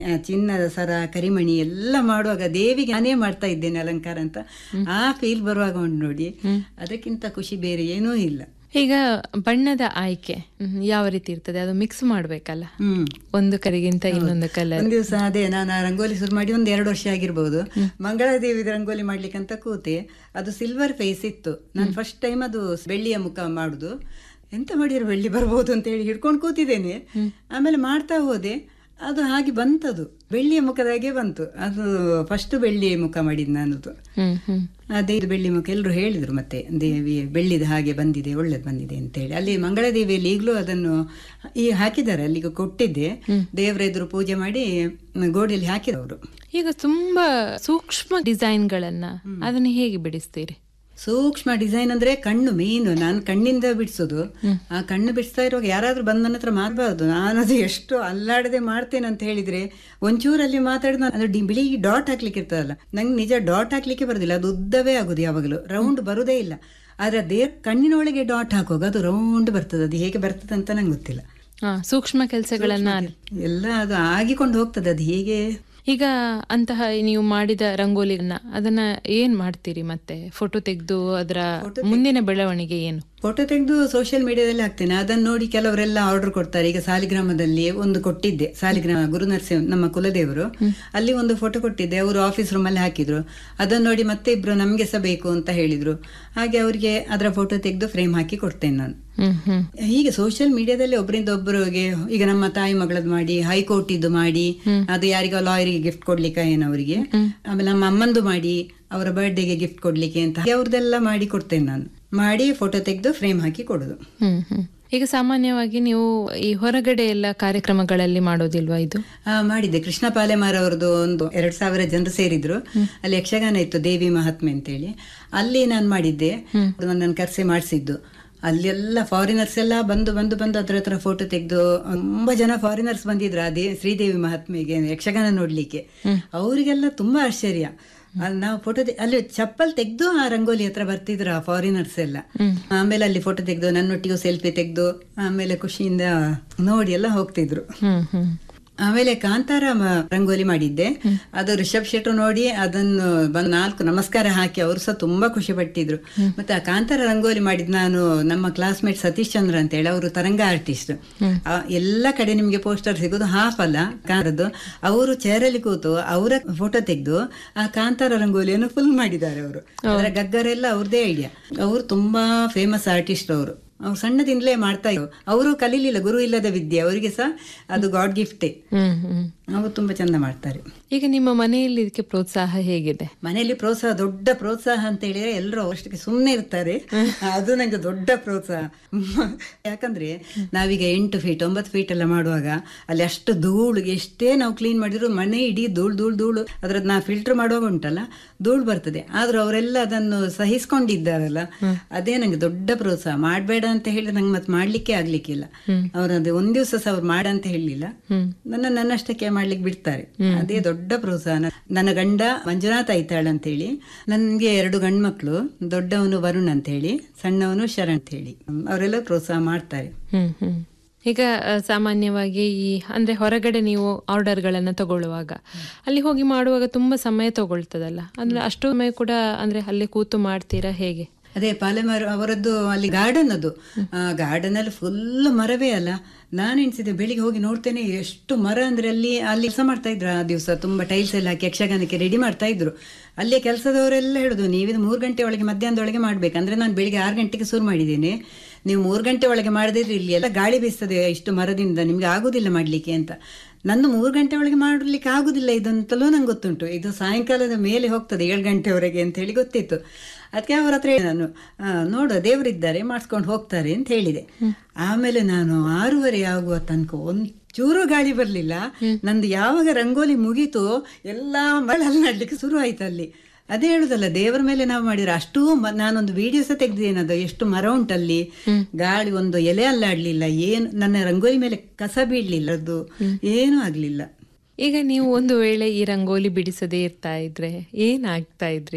ಆ, ಚಿನ್ನದ ಸರ ಕರಿಮಣಿ ಎಲ್ಲ ಮಾಡುವಾಗ ದೇವಿಗೆ ನಾನೇ ಮಾಡ್ತಾ ಇದ್ದೇನೆ ಅಲಂಕಾರ ಅಂತ ಆ ಫೀಲ್ ಬರುವಾಗ ಉಂಟು ನೋಡಿ ಅದಕ್ಕಿಂತ ಖುಷಿ ಬೇರೆ ಏನೂ ಇಲ್ಲ ಈಗ ಬಣ್ಣದ ಆಯ್ಕೆ ಹ್ಮ್, ಯಾವ ರೀತಿ ಇರ್ತದೆ ಅದು ಮಿಕ್ಸ್ ಮಾಡ್ಬೇಕಲ್ಲ ಹ್ಮ್ ಒಂದು ಕರಿಗಿಂತ ಇನ್ನೊಂದು ಕಲರ್ ಒಂದ್ ದಿವಸ ಅದೇ ನಾನು ಆ ರಂಗೋಲಿ ಶುರು ಮಾಡಿ ಒಂದ್ ಎರಡು ವರ್ಷ ಆಗಿರ್ಬೋದು ಮಂಗಳಾದೇವಿ ರಂಗೋಲಿ ಮಾಡ್ಲಿಕ್ಕೆ ಅಂತ ಕೂತೆ ಅದು ಸಿಲ್ವರ್ ಫೇಸ್ ಇತ್ತು ನಾನು ಫಸ್ಟ್ ಟೈಮ್ ಅದು ಬೆಳ್ಳಿಯ ಮುಖ ಮಾಡುದು ಎಂತ ಮಾಡಿದ್ರು ಬೆಳ್ಳಿ ಬರ್ಬೋದು ಅಂತ ಹೇಳಿ ಹಿಡ್ಕೊಂಡು ಕೂತಿದ್ದೇನೆ ಆಮೇಲೆ ಮಾಡ್ತಾ ಹೋದೆ ಅದು ಹಾಗೆ ಬಂತದು ಬೆಳ್ಳಿಯ ಮುಖದ ಹಾಗೆ ಬಂತು ಅದು ಫಸ್ಟ್ ಬೆಳ್ಳಿ ಮುಖ ಮಾಡಿದ್ದು ನಾನದು ಹ್ಮ್ ಹ್ಮ್ ಅದೇ ಇದು ಬೆಳ್ಳಿ ಮುಖ ಎಲ್ಲರೂ ಹೇಳಿದ್ರು ಮತ್ತೆ ದೇವಿ ಬೆಳ್ಳಿದ ಹಾಗೆ ಬಂದಿದೆ ಒಳ್ಳೇದು ಬಂದಿದೆ ಅಂತೇಳಿ ಅಲ್ಲಿ ಮಂಗಳದೇವಿಯಲ್ಲಿ ಈಗಲೂ ಅದನ್ನು ಈ ಹಾಕಿದ್ದಾರೆ ಅಲ್ಲಿಗೆ ಕೊಟ್ಟಿದ್ದೆ ದೇವರ ಎದುರು ಪೂಜೆ ಮಾಡಿ ಮ್, ಗೋಡೆಯಲ್ಲಿ ಹಾಕಿದವರು ಈಗ ತುಂಬಾ ಸೂಕ್ಷ್ಮ ಡಿಸೈನ್ಗಳನ್ನ ಅದನ್ನ ಹೇಗೆ ಬಿಡಿಸ್ತೀರಿ ಸೂಕ್ಷ್ಮ ಡಿಸೈನ್ ಅಂದ್ರೆ ಕಣ್ಣು ಮೇನ್ ನಾನು ಕಣ್ಣಿಂದ ಬಿಡಿಸೋದು ಆ ಕಣ್ಣು ಬಿಡಿಸ್ತಾ ಇರುವಾಗ ಯಾರಾದ್ರೂ ಬಂದು ನನ್ನ ಹತ್ರ ಮಾಡಬಾರ್ದು ನಾನು ಅದು ಎಷ್ಟು ಅಲ್ಲಾಡದೆ ಮಾಡ್ತೇನೆ ಅಂತ ಹೇಳಿದ್ರೆ ಒಂಚೂರಲ್ಲಿ ಮಾತಾಡಿದ ಅದು ಡಿ- ಬಿಳಿ ಡಾಟ್ ಹಾಕ್ಲಿಕ್ಕೆ ಇರ್ತದಲ್ಲ ನಂಗೆ ನಿಜ ಡಾಟ್ ಹಾಕ್ಲಿಕ್ಕೆ ಬರೋದಿಲ್ಲ ಅದು ಉದ್ದವೇ ಆಗೋದು ಯಾವಾಗಲೂ ರೌಂಡ್ ಬರುದೇ ಇಲ್ಲ ಆದ್ರೆ ಅದೇ ಕಣ್ಣಿನೊಳಗೆ ಡಾಟ್ ಹಾಕುವಾಗ ಅದು ರೌಂಡ್ ಬರ್ತದೆ ಅದು ಹೇಗೆ ಬರ್ತದೆ ಅಂತ ನಂಗೆ ಗೊತ್ತಿಲ್ಲ ಹಾ ಸೂಕ್ಷ್ಮ ಕೆಲಸಗಳನ್ನ ಎಲ್ಲ ಅದು ಆಗಿಕೊಂಡು ಹೋಗ್ತದೆ ಅದು ಹೇಗೆ ಈಗ ಅಂತಹ ನೀವು ಮಾಡಿದ ರಂಗೋಲಿಗಳನ್ನ ಅದನ್ನ ಏನ್ ಮಾಡ್ತೀರಿ ಮತ್ತೆ ಫೋಟೋ ತೆಗೆದು ಅದರ ಮುಂದಿನ ಬೆಳವಣಿಗೆ ಏನು ಫೋಟೋ ತೆಗೆದು ಸೋಷಿಯಲ್ ಮೀಡಿಯಾದಲ್ಲಿ ಹಾಕ್ತೇನೆ ಅದನ್ನು ನೋಡಿ ಕೆಲವರೆಲ್ಲ ಆರ್ಡರ್ ಕೊಡ್ತಾರೆ ಈಗ ಸಾಲಿಗ್ರಾಮದಲ್ಲಿ ಒಂದು ಕೊಟ್ಟಿದ್ದೆ ಸಾಲಿಗ್ರಾಮ ಗುರು ನರಸಿಂಹ ನಮ್ಮ ಕುಲದೇವರು ಅಲ್ಲಿ ಒಂದು ಫೋಟೋ ಕೊಟ್ಟಿದ್ದೆ ಅವರು ಆಫೀಸ್ ರೂಮಲ್ಲಿ ಹಾಕಿದ್ರು ಅದನ್ನು ನೋಡಿ ಮತ್ತೆ ಇಬ್ರು ನಮಗೆ ಸಹ ಬೇಕು ಅಂತ ಹೇಳಿದ್ರು ಹಾಗೆ ಅವರಿಗೆ ಅದರ ಫೋಟೋ ತೆಗೆದು ಫ್ರೇಮ್ ಹಾಕಿ ಕೊಡ್ತೇನೆ ನಾನು ಹ್ಮ್ ಹ್ಮ್ ಹೀಗೆ ಸೋಷಿಯಲ್ ಮೀಡಿಯಾದಲ್ಲಿ ಒಬ್ಬರಿಂದ ಒಬ್ಬರಿಗೆ ಈಗ ನಮ್ಮ ತಾಯಿ ಮಗಳದ್ದು ಮಾಡಿ ಹೈಕೋರ್ಟ್ ಇದ್ದು ಮಾಡಿ ಅದು ಯಾರಿಗೋ ಲಾಯರಿಗೆ ಗಿಫ್ಟ್ ಕೊಡ್ಲಿಕ್ಕೆ ಏನವರಿಗೆ ಆಮೇಲೆ ನಮ್ಮ ಅಮ್ಮಂದು ಮಾಡಿ ಅವರ ಬರ್ಡೇಗೆ ಗಿಫ್ಟ್ ಕೊಡ್ಲಿಕ್ಕೆ ಅಂತ ಅವ್ರದ್ದೆಲ್ಲ ಮಾಡಿ ಕೊಡ್ತೇನೆ ನಾನು ಮಾಡಿ ಫೋಟೋ ತೆಗೆದು ಫ್ರೇಮ್ ಹಾಕಿ ಕೊಡೋದು ಹ್ಮ್ ಹ್ಮ್ ಈಗ ಸಾಮಾನ್ಯವಾಗಿ ನೀವು ಈ ಹೊರಗಡೆ ಎಲ್ಲ ಕಾರ್ಯಕ್ರಮಗಳಲ್ಲಿ ಮಾಡೋದಿಲ್ವಾ ಇದು ಆ, ಮಾಡಿದ್ದೆ ಕೃಷ್ಣ ಪಾಲೆಮಾರ್ ಅವರದ್ದು ಒಂದು ಎರಡ್ ಸಾವಿರ ಜನರು ಸೇರಿದ್ರು ಅಲ್ಲಿ ಯಕ್ಷಗಾನ ಇತ್ತು ದೇವಿ ಮಹಾತ್ಮೆ ಅಂತೇಳಿ ಅಲ್ಲಿ ನಾನು ಮಾಡಿದ್ದೆ ಅವ್ರು ನನ್ನನ್ನು ಕರೆಸಿ ಮಾಡಿಸಿದ್ದು ಅಲ್ಲೆಲ್ಲ ಫಾರಿನರ್ಸ್ ಎಲ್ಲ ಬಂದು ಬಂದು ಬಂದು ಅದ್ರ ಹತ್ರ ಫೋಟೋ ತೆಗೆದು ತುಂಬಾ ಜನ ಫಾರಿನರ್ಸ್ ಬಂದಿದ್ರು ಅದೇ ಶ್ರೀದೇವಿ ಮಹಾತ್ಮೆಗೆ ಯಕ್ಷಗಾನ ನೋಡ್ಲಿಕ್ಕೆ ಅವರಿಗೆಲ್ಲ ತುಂಬಾ ಆಶ್ಚರ್ಯ ಅಲ್ಲಿ ನಾವು ಫೋಟೋ ಅಲ್ಲಿ ಚಪ್ಪಲ್ ತೆಗೆದು ಆ ರಂಗೋಲಿ ಹತ್ರ ಬರ್ತಿದ್ರು ಆ ಫಾರಿನರ್ಸ್ ಎಲ್ಲ ಆಮೇಲೆ ಅಲ್ಲಿ ಫೋಟೋ ತೆಗೆದು ನನ್ನೊಟ್ಟಿಗೂ ಸೆಲ್ಫಿ ತೆಗೆದು ಆಮೇಲೆ ಖುಷಿಯಿಂದ ನೋಡಿ ಎಲ್ಲ ಹೋಗ್ತಿದ್ರು ಹ್ಮ್ ಹ್ಮ್ ಆಮೇಲೆ ಕಾಂತಾರ ಮ- ರಂಗೋಲಿ ಮಾಡಿದ್ದೆ ಅದು ರಿಷಬ್ ಶೆಟ್ರು ನೋಡಿ ಅದನ್ನು ಬಂದು ನಾಲ್ಕು ನಮಸ್ಕಾರ ಹಾಕಿ ಅವರು ಸಹ ತುಂಬಾ ಖುಷಿ ಪಟ್ಟಿದ್ರು ಮತ್ತೆ ಆ ಕಾಂತಾರ ರಂಗೋಲಿ ಮಾಡಿದ್ ನಾನು ನಮ್ಮ ಕ್ಲಾಸ್ಮೇಟ್ ಸತೀಶ್ ಚಂದ್ರ ಅಂತ ಹೇಳಿ ಅವರು ತರಂಗ ಆರ್ಟಿಸ್ಟ್ ಎಲ್ಲ ಕಡೆ ನಿಮ್ಗೆ ಪೋಸ್ಟರ್ ಸಿಗೋದು ಹಾಫ್ ಅಲ್ಲ ಕಾರದ್ದು ಅವರು ಚೇರಲ್ಲಿ ಕೂತು ಅವರ ಫೋಟೋ ತೆಗೆದು ಆ ಕಾಂತಾರ ರಂಗೋಲಿಯನ್ನು ಫುಲ್ ಮಾಡಿದ್ದಾರೆ ಅವರು ಅದರ ಗಗ್ಗರೆಲ್ಲ ಅವ್ರದೇ ಐಡಿಯಾ ಅವರು ತುಂಬಾ ಫೇಮಸ್ ಆರ್ಟಿಸ್ಟ್ ಅವರು ಅವ್ರು ಸಣ್ಣದಿಂದಲೇ ಮಾಡ್ತಾ ಇದ್ರು ಅವರು ಕಲೀಲಿಲ್ಲ ಗುರು ಇಲ್ಲದ ವಿದ್ಯೆ ಅವರಿಗೆ ಸಹ ಅದು ಗಾಡ್ ಗಿಫ್ಟೇ ಹ್ಮ್ ಹ್ಮ್ ಅವರು ತುಂಬಾ ಚಂದ ಮಾಡ್ತಾರೆ ಈಗ ನಿಮ್ಮ ಮನೆಯಲ್ಲಿ ಇದಕ್ಕೆ ಪ್ರೋತ್ಸಾಹ ಹೇಗಿದೆ ಮನೆಯಲ್ಲಿ ಪ್ರೋತ್ಸಾಹ ದೊಡ್ಡ ಪ್ರೋತ್ಸಾಹ ಅಂತ ಹೇಳಿದ್ರೆ ಎಲ್ಲರೂ ಅಷ್ಟಕ್ಕೆ ಸುಮ್ಮನೆ ಇರ್ತಾರೆ ಅದು ನಂಗೆ ದೊಡ್ಡ ಪ್ರೋತ್ಸಾಹ ಯಾಕಂದ್ರೆ ನಾವೀಗ ಎಂಟು ಫೀಟ್ ಒಂಬತ್ತು ಫೀಟ್ ಎಲ್ಲ ಮಾಡುವಾಗ ಅಲ್ಲಿ ಅಷ್ಟು ಧೂಳು ಎಷ್ಟೇ ನಾವು ಕ್ಲೀನ್ ಮಾಡಿದ್ರು ಮನೆ ಇಡೀ ಧೂಳು ಧೂಳು ಧೂಳು ಅದ್ರದ್ದು ನಾ ಫಿಲ್ಟರ್ ಮಾಡುವಾಗ ಉಂಟಲ್ಲ ಧೂಳು ಬರ್ತದೆ ಆದ್ರೂ ಅವರೆಲ್ಲ ಅದನ್ನು ಸಹಿಸ್ಕೊಂಡಿದ್ದಾರಲ್ಲ ಅದೇ ನಂಗೆ ದೊಡ್ಡ ಪ್ರೋತ್ಸಾಹ ಮಾಡಬೇಡ ಅಂತ ಹೇಳಿದ್ರೆ ನಂಗೆ ಮತ್ತೆ ಮಾಡ್ಲಿಕ್ಕೆ ಆಗ್ಲಿಕ್ಕಿಲ್ಲ ಅವ್ರು ಅದೇ ಒಂದ್ ದಿವಸ ಸಹ ಅವ್ರು ಮಾಡ ಅಂತ ಹೇಳಲಿಲ್ಲ ನನ್ನ ನನ್ನಷ್ಟಕ್ಕೆ ಮಾಡ್ಲಿಕ್ಕೆ ಬಿಡ್ತಾರೆ ಅದೇ ದೊಡ್ಡ ಪ್ರೋತ್ಸಾಹ ನ- ನನ್ನ ಗಂಡ ಮಂಜುನಾಥ್ ಐತಾಳ್ ಅಂತ ಹೇಳಿ ನನ್ಗೆ ಎರಡು ಗಂಡು ಮಕ್ಕಳು ದೊಡ್ಡವನು ವರುಣ್ ಅಂತ ಹೇಳಿ ಸಣ್ಣವನು ಶರಣ್ ಅಂತ ಹೇಳಿ ಅವರೆಲ್ಲ ಪ್ರೋತ್ಸಾಹ ಮಾಡ್ತಾರೆ ಹ್ಮ್ ಹ್ಮ್ ಈಗ ಆ, ಸಾಮಾನ್ಯವಾಗಿ ಈ ಅಂದ್ರೆ ಹೊರಗಡೆ ನೀವು ಆರ್ಡರ್ಗಳನ್ನ ತಗೊಳ್ಳುವಾಗ ಅಲ್ಲಿ ಹೋಗಿ ಮಾಡುವಾಗ ತುಂಬಾ ಸಮಯ ತಗೊಳ್ತದಲ್ಲ ಅಂದ್ರೆ ಅಷ್ಟು ಸಮಯ ಕೂಡ ಅಂದ್ರೆ ಅಲ್ಲೇ ಕೂತು ಮಾಡ್ತೀರಾ ಹೇಗೆ ಅದೇ ಪಾಲೆಮಾರು ಅವರದ್ದು ಅಲ್ಲಿ ಗಾರ್ಡನ್ ಅದು ಗಾರ್ಡನ್ ಅಲ್ಲಿ ಫುಲ್ ಮರವೇ ಅಲ್ಲ ನಾನು ಎಣಿಸಿದೆ ಬೆಳಿಗ್ಗೆ ಹೋಗಿ ನೋಡ್ತೇನೆ ಎಷ್ಟು ಮರ ಅಂದ್ರೆ ಅಲ್ಲಿ ಅಲ್ಲಿ ಕೆಲಸ ಮಾಡ್ತಾ ಇದ್ರು ಆ ದಿವಸ ತುಂಬಾ ಟೈಲ್ಸ್ ಎಲ್ಲ ಹಾಕಿ ಯಕ್ಷಗಾನಕ್ಕೆ ರೆಡಿ ಮಾಡ್ತಾ ಇದ್ರು ಅಲ್ಲೇ ಕೆಲಸದವರೆಲ್ಲ ಹೇಳುದು ನೀವಿದು ಮೂರು ಗಂಟೆ ಒಳಗೆ ಮಧ್ಯಾಹ್ನದೊಳಗೆ ಮಾಡ್ಬೇಕು ಅಂದ್ರೆ ನಾನು ಬೆಳಿಗ್ಗೆ ಆರು ಗಂಟೆಗೆ ಶುರು ಮಾಡಿದ್ದೇನೆ ನೀವು ಮೂರು ಗಂಟೆ ಒಳಗೆ ಮಾಡದಿದ್ರೆ ಇಲ್ಲಿ ಎಲ್ಲ ಗಾಳಿ ಬೀಸ್ತದೆ ಇಷ್ಟು ಮರದಿಂದ ನಿಮ್ಗೆ ಆಗುದಿಲ್ಲ ಮಾಡ್ಲಿಕ್ಕೆ ಅಂತ ನಂದು ಮೂರು ಗಂಟೆ ಒಳಗೆ ಮಾಡಲಿಕ್ಕೆ ಆಗುದಿಲ್ಲ ಇದಂತಲೂ ನಂಗೆ ಗೊತ್ತುಂಟು ಇದು ಸಾಯಂಕಾಲದ ಮೇಲೆ ಹೋಗ್ತದೆ ಏಳು ಗಂಟೆವರೆಗೆ ಅಂತ ಹೇಳಿ ಗೊತ್ತಿತ್ತು ಅದಕ್ಕೆ ಅವ್ರ ಹತ್ರ ಹೇಳಿ ನಾನು ಆ, ನೋಡು ದೇವರಿದ್ದಾರೆ ಮಾಡಿಸ್ಕೊಂಡು ಹೋಗ್ತಾರೆ ಅಂತ ಹೇಳಿದೆ ಆಮೇಲೆ ನಾನು ಆರೂವರೆ ಆಗುವ ತನಕ ಒಂದು ಚೂರು ಗಾಳಿ ಬರಲಿಲ್ಲ ನಂದು ಯಾವಾಗ ರಂಗೋಲಿ ಮುಗೀತು ಎಲ್ಲ ಮಳೆಲ್ಲಿ ನಡ್ಲಿಕ್ಕೆ ಶುರು ಆಯ್ತು ಅಲ್ಲಿ ಅದೇ ಹೇಳುದಲ್ಲ ದೇವರ ಮೇಲೆ ನಾವು ಮಾಡಿದ್ರೆ ಅಷ್ಟು ಮ- ನಾನೊಂದು ವಿಡಿಯೋ ಸಹ ತೆಗ್ದಿದ್ದೇನದು ಎಷ್ಟು ಮರ ಉಂಟಲ್ಲಿ ಗಾಳಿ ಒಂದು ಎಲೆ ಅಲ್ಲಾಡ್ಲಿಲ್ಲ ಏನು ನನ್ನ ರಂಗೋಲಿ ಮೇಲೆ ಕಸ ಬೀಳ್ಲಿಲ್ಲ ಅದು ಏನೂ ಆಗ್ಲಿಲ್ಲ ಈಗ ನೀವು ಒಂದು ವೇಳೆ ಈ ರಂಗೋಲಿ ಬಿಡಿಸದೇ ಇರ್ತಾ ಇದ್ರೆ ಏನಾಗ್ತಾ ಇದ್ರಿ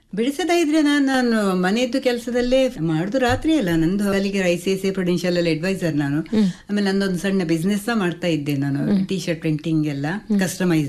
ಬಿಡಿಸದ ಇದ್ರೆ ನಾನು ನಾನು ಮನೆಯದ್ದು ಕೆಲಸದಲ್ಲೇ ಮಾಡುದು ರಾತ್ರಿ ಅಲ್ಲ ನಂದು ಅಲ್ಲಿಗೆ I C I C Prudential ಅಲ್ಲಿ ಅಡ್ವೈಸರ್ ನಾನು ಆಮೇಲೆ ನಂದೊಂದು ಸಣ್ಣ ಬಿಸ್ನೆಸ್ ಮಾಡ್ತಾ ಇದ್ದೆ ನಾನು ಟಿ ಶರ್ಟ್ ಪ್ರಿಂಟಿಂಗ್ ಎಲ್ಲ ಕಸ್ಟಮೈಸ್